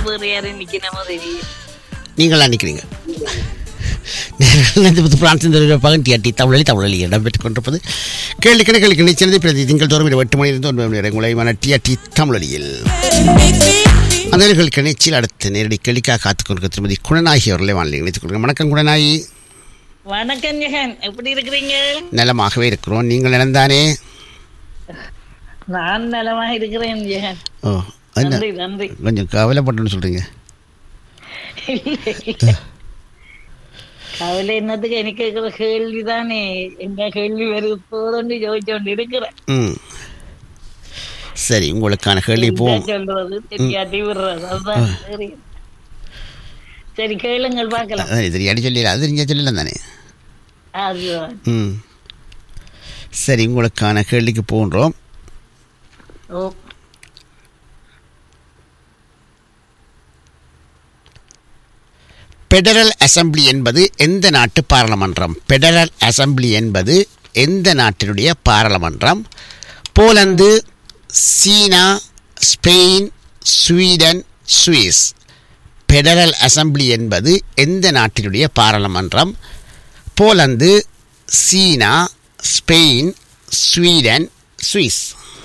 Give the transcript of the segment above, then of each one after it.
வேற யாரும் நிக்கணுமோ தெரியும் நீங்களா நிற்கிறீங்க பிரான்சின் பகன் டிஆர்டி தமிழி தமிழி இடம்பெற்றுக் கொண்டிருப்பது கேள்வி கணக்கில் கிணைச்சிருந்த பிரதி திங்கள் தோறும் எட்டு மணி இருந்து ஒன்பது மணி வரை உங்களை டிஆர்டி தமிழொலியில் அந்த நிகழ்ச்சி கிணைச்சியில் அடுத்த நேரடி கேள்விக்காக காத்துக் கொண்டிருக்க திருமதி குணநாயகி அவர்களை வானிலை இணைத்துக் கொள்கிறேன் வணக்கம் குணநாயகி வணக்கம் ஜெகன் எப்படி இருக்கிறீங்க நலமாகவே இருக்கிறோம் நீங்கள் நிலந்தானே நான் நலமா இருக்கிறேன் ஜெகன் ஓ என்ன நன்றி நன்றி கொஞ்சம் கவலைப்பட்டுன்னு சொல்கிறீங்க கவலை என்னத்துக்கு எனக்கு இருக்கிற கேள்விதானே எங்க கேள்வி வருது போதும்னு ஜோதிச்சோண்டு இருக்கிறேன் ம் சரி உங்களுக்கான கேள்வி என்ன போவோம் சொல்றது தெரியாட்டி விடுறது அதுதான் சரி சரி கேளுங்கள் பார்க்கலாம் அதான் தெரியாடி சொல்லல அது நீங்கள் சொல்லலாம் தானே அதுதான் ம் சரி உங்களுக்கான கேள்விக்கு போன்றோம் ஓ பெடரல் அசெம்பிளி என்பது எந்த நாட்டு பாராளுமன்றம் பெடரல் அசெம்பிளி என்பது எந்த நாட்டினுடைய பாராளுமன்றம் போலந்து சீனா Spain Sweden Swiss federal assembly என்பது எந்த நாட்டினுடைய பாராளுமன்றம் போலந்து சீனா ஸ்பெயின் ஸ்வீடன் சுவிஸ்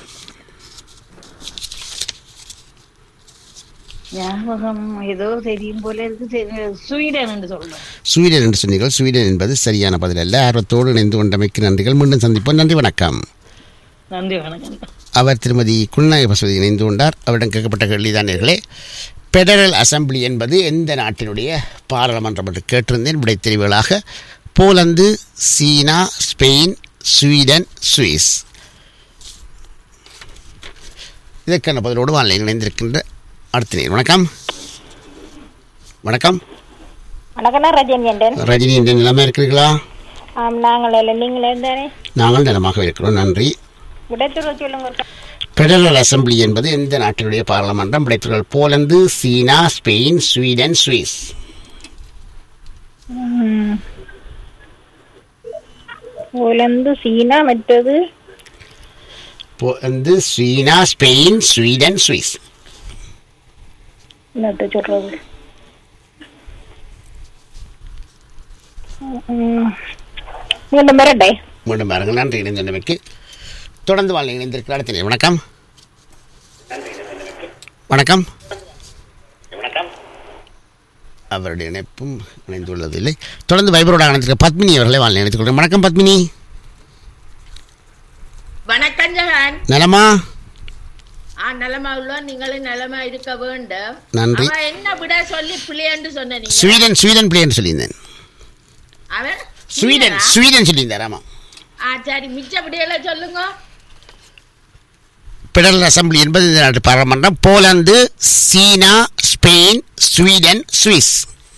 ஞாபகம் ஏதோ தெரியும் போல இருக்கு சரி, ஸ்வீடன் என்று சொல்றேன் ஸ்வீடன் என்று சொன்னீர்கள் ஸ்வீடன் என்பது சரியான பதில் அல்ல ஆர்வத்தோடு இணைந்து கொண்டமைக்கு நன்றிகள் மீண்டும் சந்திப்போம் நன்றி வணக்கம் நன்றி வணக்கம் அவர் திருமதி குல்நாயக பசுவதி இணைந்து கொண்டார் அவரிடம் கேட்கப்பட்ட கேள்விதானர்களே பெடரல் அசெம்பிளி என்பது எந்த நாட்டினுடைய பாராளுமன்றம் என்று கேட்டிருந்தேன் விடை தெரிவுகளாக போலந்து சீனா ஸ்பெயின் ஸ்வீடன் சுவிஸ் இதற்கான பதிலோடு வானிலை இணைந்திருக்கின்ற அடுத்த நேர் வணக்கம் வணக்கம் வணக்கம் ரஜினி என்றேன் ரஜினி என்ற நிலைமை இருக்கிறீர்களா ஆம் நாங்கள் இல்லை நீங்கள் இருந்தானே நாங்கள் நலமாக இருக்கிறோம் நன்றி விடைத்துறை சொல்லுங்க ஒருக்கா. பெடரல் அசெம்பிளி என்பது எந்த நாட்டினுடைய பாராளுமன்றம் படைத்தவர்கள் போலந்து சீனா ஸ்பெயின் ஸ்வீடன் சுவிஸ் ம். போலந்து சீனா மற்றது போலந்து சீனா ஸ்பெயின் ஸ்வீடன் சுவிஸ் என்னத்த சொல்றது ம். மீண்டும் வரட்டே மீண்டும் பாருங்கள் நன்றி இணைந்தமைக்கு தொடர்ந்து வாழ் இணைந்திருக்கிற அடுத்த நேர். வணக்கம் வணக்கம் அவருடைய இணைப்பும் இணைந்துள்ளதில்லை தொடர்ந்து வைபரோட இணைந்திருக்க பத்மினி அவர்களை வாழ் இணைத்துக் கொள்கிறேன் வணக்கம் பத்மினி வணக்கம் ஜெகன் நலமா ஆ நலமா உள்ள நீங்களும் நலமா இருக்க வேண்டும் நன்றி அவன் என்ன விட சொல்லி பிள்ளைன்னு சொன்ன நீங்க ஸ்வீடன் ஸ்வீடன் பிளேன்னு சொல்லியிருந்தேன் அவன் ஸ்வீடன் நீங்களா? ஸ்வீடன் சொல்லியிருந்தார் ஆமாம் ஆ சரி மிச்ச விடையெல்லாம் சொல்லுங்க பெடரல் அசெம்பிளி என்பது இந்த நாட்டு பாராளுமன்றம் போலந்து சீனா ஸ்பெயின் ஸ்வீடன் சுவிஸ்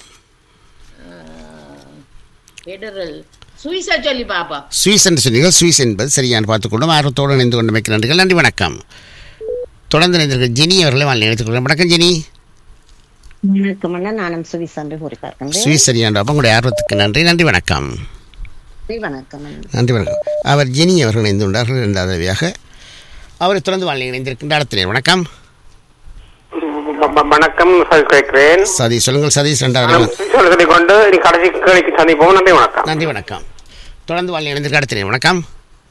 பெடரல் சுவிசா சொல்லி பாப்போம் சுவிஸ் என்று சொன்னீர்கள் சுவிஸ் என்பது சரியான பார்த்துக்கொண்டும் ஆர்வத்தோடு இணைந்து கொண்டு மிக்க நன்றிகள் நன்றி வணக்கம் தொடர்ந்து இணைந்திருக்கிற ஜெனி அவர்களை வாழ் இணைத்துக் கொள்கிறேன் வணக்கம் ஜெனி வணக்கம் அண்ணா நானும் சுவிஸ் என்று கூறிப்பார்க்கின்றேன் சுவிஸ் சரியான அப்போ உங்களுடைய ஆர்வத்துக்கு நன்றி நன்றி வணக்கம் வணக்கம் அண்ணா. நன்றி வணக்கம் அவர் ஜெனி அவர்கள் இணைந்து கொண்டார்கள் இரண்டாவது தடவையாக அவரை தொடர்ந்து வாழ் இணைந்திருக்கின்ற அடுத்த நேர். வணக்கம் வ- வ- வணக்கம் சதீஷ் கேட்கிறேன் சதீஷ் சொல்லுங்கள் சதீஷ் இரண்டாவது நான் சுவிட்சர்லாந்து சொல்லிக் கொண்டு இனி கடைசி கேள்விக்கு சந்திப்போம் நன்றி வணக்கம் நன்றி வணக்கம் தொடர்ந்து வாழ் இணைந்திருக்க அடுத்த நேர். வணக்கம்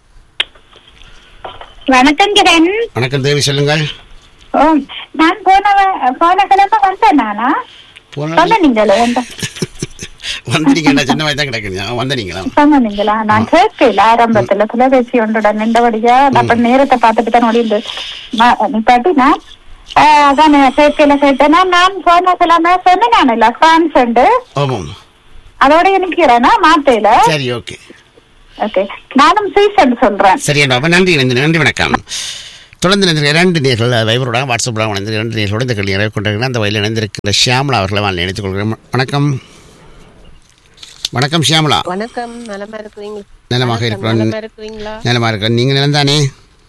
வணக்கம் கிரண் வணக்கம் தேவி சொல்லுங்கள் ஓ நான் போன வ- போன கிழமை வந்தேன் நானா போன சொன்னீங்களே வந்த வந்தீங்களா சின்ன வயசு தான் கிடக்குங்க வந்தீங்களா சொன்னீங்களா நான் கேட்கல ஆரம்பத்துல தொலைபேசி ஒன்றோட நின்றபடியா அப்ப நேரத்தை பார்த்துட்டு தான் ஓடிந்து நிப்பாட்டி நான் ஆஹ், அதான் கேட்கல கேட்டேன்னா நான் போன கிழமை சொன்னேன் பிரான்ஸ் உண்டு ஆமாம் அதோட நிக்கிறேன்னா மாத்தையில சரி ஓகே ஓகே நானும் சீசன் சொல்றேன் சரியா அப்போ நன்றி நன்றி நன்றி வணக்கம் தொடர்ந்து இணைந்திருக்கிற இரண்டு நேர்கள் வைபரோட வாட்ஸ்அப்பில் இணைந்து இரண்டு நேர்களோடு இந்த கல்வி நிறைவு கொண்டிருக்கிற அந்த வயலில் இணைந்திருக்கிற ஷியாமலா அவர்களை வாழ் இணைத்துக் கொள்கிறேன் வணக்கம் வணக்கம் ஷியாமலா வணக்கம் நலமா இருக்கிறீங்களா நலமாக வணக்கம், இருக்கிறோம் நலமா இருக்கிறீங்களா நலமாக இருக்கிறோம் நீங்கள் நிலந்தானே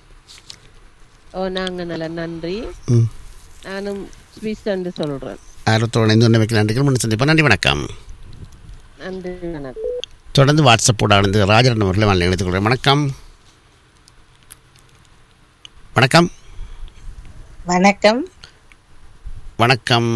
ஓ நாங்க நல்ல நன்றி ம் நானும் ஸ்விஸ் என்று சொல்றேன் ஆர்வத்தோடு இணைந்து கொண்டு வைக்க நன்றிகள் முன் சந்திப்போம் நன்றி வணக்கம் நன்றி வணக்கம் தொடர்ந்து வாட்ஸ்அப்போடு அடைந்து ராஜரன் அவர்களை வாழ் இணைத்துக் கொள்கிறேன் வணக்கம் வணக்கம் வணக்கம் வணக்கம்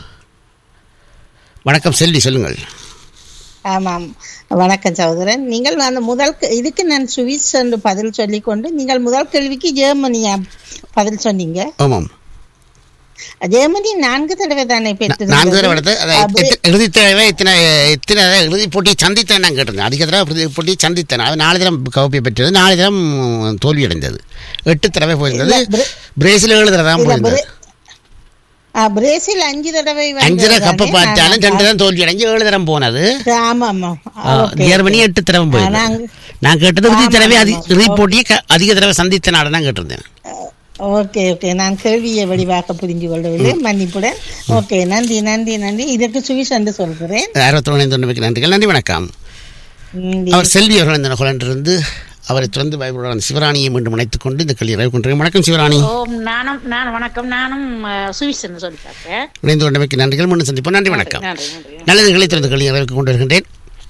வணக்கம் செல்வி சொல்லுங்கள் ஆமாம் வணக்கம் சகோதரன் நீங்கள் அந்த முதல் கே- இதுக்கு நான் சுவிஸ் என்று பதில் சொல்லிக்கொண்டு நீங்கள் முதல் கேள்விக்கு ஜெர்மனியா பதில் சொன்னீங்க ஆமாம் ஜெர்மனி நான்கு தடவை தானே பெற்று நான்கு தடவை எடுத்து அதை எத்த- இறுதி தடவை இத்தனை இத்தனை இறுதி போட்டி சந்தித்தேன் நான் கேட்டிருந்தேன் அதிக தடவை இறுதி போட்டி சந்தித்தேன் அது நாலு தரம் கவுப்பை பெற்றது நாலு தரம் தோல்வி அடைந்தது எட்டு தடவை போயிருந்தது இல்ல, பிர- பிரேசில் ஏழு தடவை தான் இல்ல, போயிருந்தது பிர- ஆ, பிரேசில் அஞ்சு தடவை அஞ்சு தடவை வந்தது கப்பை தானே? பார்த்தாலும் நான் ரெண்டு தரம் தோல்வி அடைஞ்சு ஏழு தரம் போனது ஆமா ஆமா ஆ, ஓகே, ஜெர்மனி ஓகே. எட்டு தடவை ஆ, போயிருந்தது நாங்க- நான் கேட்டது இறுதி ஆமா, தடவை அதி ஆமா. இறுதி போட்டியை க- அதிக தடவை சந்தித்த நாடு தான் கேட்டிருந்தேன் ஓகே ஓகே நான் கேள்வியை வடிவாக புரிஞ்சு கொள்ளவில்லை மன்னிப்புடன் ஓகே நன்றி நன்றி நன்றி இதற்கு சுவிஸ் என்று சொல்கிறேன் அறுபத்தொன்னு தொண்ணூறு நன்றிகள் நன்றி வணக்கம் நன்றி. அவர் செல்வி அவர்கள் இந்த நகலிருந்து அவரை தொடர்ந்து பயப்படுவார் சிவராணியை மீண்டும் இணைத்துக் கொண்டு இந்த கல்வி கொண்டிருக்கிறேன் வணக்கம் சிவராணி ஓம் நானும் நான் வணக்கம் நானும் சுவிஸ்ன்னு சொல்லி பார்ப்பேன் இணைந்து கொண்டமைக்கு நன்றிகள் மீண்டும் சந்திப்போம் நன்றி வணக்கம் நன்றி நன்றி நல்லதுகளை தொடர்ந்து கல்வி நிறைவுக்கு கொண்டு வருகின்றேன்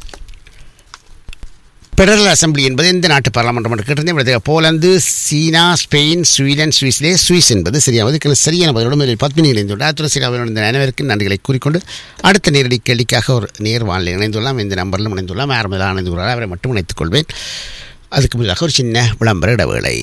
பெடரல் அசம்பிளி என்பது எந்த நாட்டு பாராளுமன்றம் என்று கேட்டிருந்தேன் விடை போலந்து சீனா ஸ்பெயின் ஸ்வீடன் சுவிஸ்லே சுவிஸ் என்பது சரியாவது இதுக்கு சரியான பதிலோடு முதலில் பத்மினி இணைந்துள்ளார் அத்துடன் சீனாவில் இந்த அனைவருக்கும் நன்றிகளை கூறிக்கொண்டு அடுத்த நேரடி கேள்விக்காக ஒரு நேர் வானிலை இணைந்துள்ளாம் இந்த நம்பரிலும் இணைந்துள்ளாம் யார் முதலாக இணைந்து கொள்ளார் அவரை மட்டும் இணைத்துக் கொள்வேன் அதுக்கு முன்னதாக ஒரு சின்ன விளம்பர இடைவேளை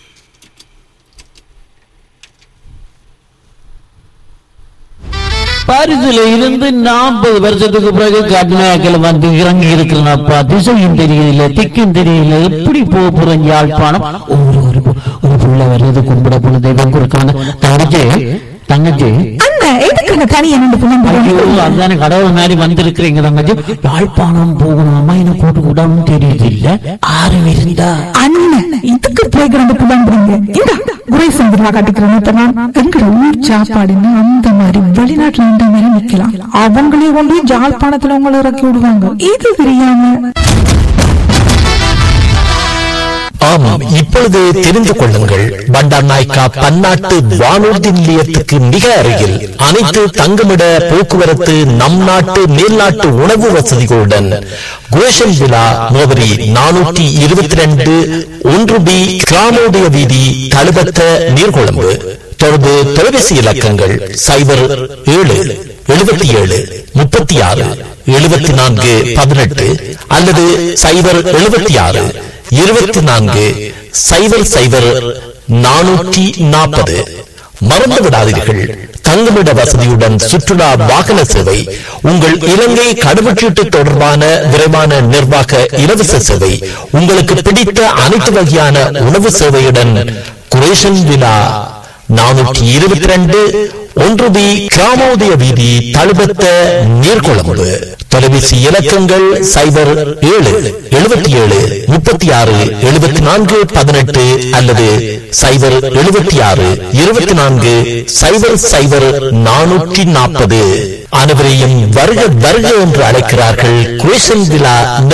பாரிஸ்ல இருந்து நாற்பது வருஷத்துக்கு பிறகு கடுமையாக்கல வந்து இறங்கி இருக்கிறனப்பா திசையும் தெரியல திக்கும் தெரியல எப்படி போக போறேன் யாழ்ப்பாணம் ஒரு ஒரு பு- ஒரு புள்ள வருது கும்பிட போன தெய்வம் கொடுக்கான தங்கச்சி தங்கச்சி எதுக்கு தனியா நின்று புலம்புறீங்க? ஐயோ அதான கடவுள் மாதிரி வந்திருக்கிறீங்க தங்கச்சி யாழ்ப்பாணம் போகணும் அம்மா என்ன கூட்டு கூடாமல் தெரியுது இல்ல ஆறு இருந்தா அண்ணன் இதுக்கு போய் கிடந்து புலம்புறீங்க இந்த குறை சந்திரா காட்டிக்கிறேன் எங்கட ஊர் சாப்பாடுன்னு அந்த மாதிரி வெளிநாட்டுல இந்த மாதிரி நிக்கலாம் அவங்களே கொண்டு போய் ஜாழ்ப்பாணத்துல உங்களை இறக்கி விடுவாங்க இது தெரியாம ஆமாம் இப்பொழுது தெரிந்து கொள்ளுங்கள் பண்டார் நாய்க்கா பன்னாட்டு வானூர்தி நிலையத்துக்கு மிக அருகில் அனைத்து தங்குமிட போக்குவரத்து நம் நாட்டு மேல்நாட்டு உணவு வசதிகளுடன் குரேஷன் விழா முகவரி நானூற்றி இருபத்தி ரெண்டு ஒன்று பி கிராமோதய வீதி தழுபத்த நீர்கொழும்பு தொடர்பு தொலைபேசி இலக்கங்கள் சைபர் ஏழு எழுபத்தி ஏழு முப்பத்தி ஆறு எழுபத்தி நான்கு பதினெட்டு அல்லது சைபர் எழுபத்தி ஆறு இருபத்தி நான்கு சைபர் சைபர் நானூற்றி நாற்பது மறந்து விடாதீர்கள் தங்குமிட வசதியுடன் சுற்றுலா வாகன சேவை உங்கள் இலங்கை கடவுச்சீட்டு தொடர்பான விரைவான நிர்வாக இலவச சேவை உங்களுக்கு பிடித்த அனைத்து வகையான உணவு சேவையுடன் குரேஷன் விழா நானூற்றி இருபத்தி ரெண்டு ஒன்று பி கிராமோதய வீதி தழுபத்த நீர்கொழும்பு தொலைபேசி இலக்கங்கள் சைபர் ஏழு எழுபத்தி ஏழு முப்பத்தி ஆறு எழுபத்தி நான்கு பதினெட்டு அல்லது சைபர் எழுபத்தி ஆறு இருபத்தி நான்கு சைபர் சைபர் நானூற்றி நாற்பது அனைவரையும் வருக வருக என்று அழைக்கிறார்கள் குரேஷன் விழா